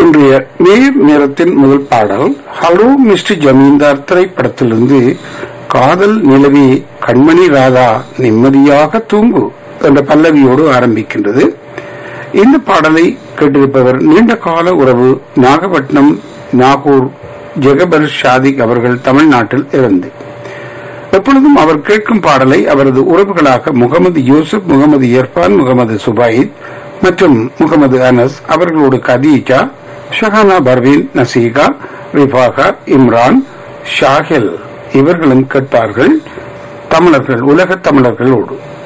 இன்றைய நேர் நேரத்தின் முதல் பாடல் ஹலோ மிஸ்டர் ஜமீன்தார் திரைப்படத்திலிருந்து காதல் நிலவி கண்மணி ராதா நிம்மதியாக தூங்கு என்ற பல்லவியோடு ஆரம்பிக்கின்றது இந்த பாடலை கேட்டிருப்பவர் நீண்ட கால உறவு நாகப்பட்டினம் நாகூர் ஜெகபர் ஷாதிக் அவர்கள் தமிழ்நாட்டில் இருந்து எப்பொழுதும் அவர் கேட்கும் பாடலை அவரது உறவுகளாக முகமது யூசுப் முகமது இர்பான் முகமது சுபைத் மற்றும் முகமது அனஸ் அவர்களோடு கதீஜா ஷஹானா பர்வீன் நசீகா ரிஃபாகா இம்ரான் ஷாஹில் இவர்களும் கேட்பார்கள் தமிழர்கள் உலக தமிழர்களோடு